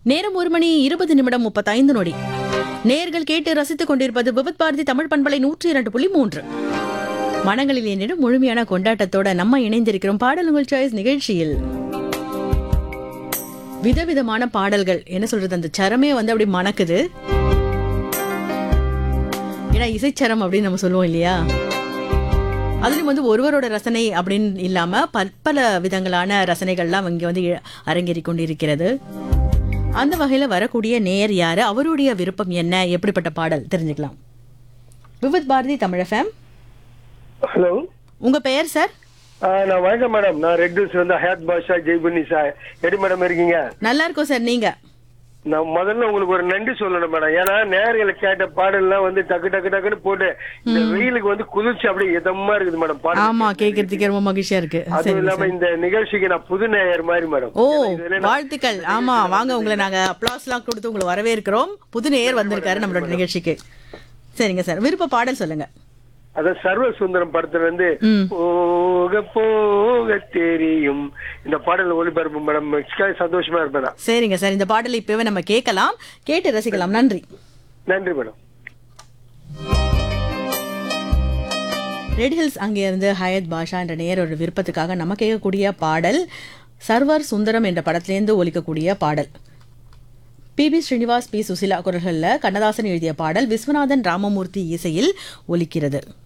நேரம் ஒரு மணி இருபது நிமிடம் முப்பத்தைந்து நொடி நேர்கள் கேட்டு ரசித்துக் கொண்டிருப்பது விபத் பாரதி தமிழ் பண்பலை நூற்றி இரண்டு புள்ளி மூன்று மனங்களில் என்னிடம் முழுமையான கொண்டாட்டத்தோட நம்ம இணைந்திருக்கிறோம் பாடலுங்கள் சாய்ஸ் நிகழ்ச்சியில் விதவிதமான பாடல்கள் என்ன சொல்றது அந்த சரமே வந்து அப்படி மணக்குது ஏன்னா இசைச்சரம் அப்படின்னு நம்ம சொல்லுவோம் இல்லையா அதுலயும் வந்து ஒருவரோட ரசனை அப்படின்னு இல்லாம பற்பல விதங்களான ரசனைகள்லாம் இங்க வந்து அரங்கேறி கொண்டிருக்கிறது அந்த வகையில வரக்கூடிய நேர் யாரு அவருடைய விருப்பம் என்ன எப்படிப்பட்ட பாடல் தெரிஞ்சுக்கலாம் விவித் பாரதி தமிழ் FM ஹலோ உங்க பெயர் சார் நான் வணக்கம் மேடம் நான் ரெட் ஹில்ஸ் வந்து ஹயாத் பாஷா ஜெய்புன்னி சார் எப்படி மேடம் இருக்கீங்க நல்லா இருக்கும் சார் நீங்க நான் முதல்ல உங்களுக்கு ஒரு நன்றி சொல்லணும் மேடம் ஏன்னா நேர்களை கேட்ட பாடல்லாம் வந்து டக்கு டக்கு டக்குன்னு போட்டு இந்த வெயிலுக்கு வந்து குளிர்ச்சி அப்படியே இதமா இருக்குது மேடம் பாடல் ஆமா கேக்குறதுக்கு ரொம்ப மகிழ்ச்சியா இருக்கு அதுவும் சரி இல்லாம இந்த நிகழ்ச்சிக்கு நான் புது நேயர் மாதிரி மேடம் ஓ இதுல நான் வாழ்த்துக்கள் ஆமா வாங்க உங்களை நாங்க அப்ளாஸ் எல்லாம் கொடுத்து உங்களை வரவேற்கிறோம் புது நேயர் வந்திருக்காரு நம்மளோட நிகழ்ச்சிக்கு சரிங்க சார் விருப்ப பாடல் சொல்லுங்க அதான் சர்வ சுந்தரம் படத்துல இருந்து ம். போக போக தெரியும் இந்த பாடல் ஒளிபரப்பு மேடம் சந்தோஷமா இருப்பேன் நான். சரிங்க சார் இந்த பாடலை இப்பவே நம்ம கேட்கலாம் கேட்டு ரசிக்கலாம் நன்றி நன்றி மேடம் ரெட் ஹில்ஸ் அங்கிருந்து ஹயத் பாஷா என்ற நேரோட விருப்பத்துக்காக நம்ம கேட்கக்கூடிய பாடல் சர்வர் சுந்தரம் என்ற படத்திலேருந்து ஒலிக்கக்கூடிய பாடல் P B Srinivas P Susheela குரல்களில் கண்ணதாசன் எழுதிய பாடல் விஸ்வநாதன் ராமமூர்த்தி இசையில் ஒலிக்கிறது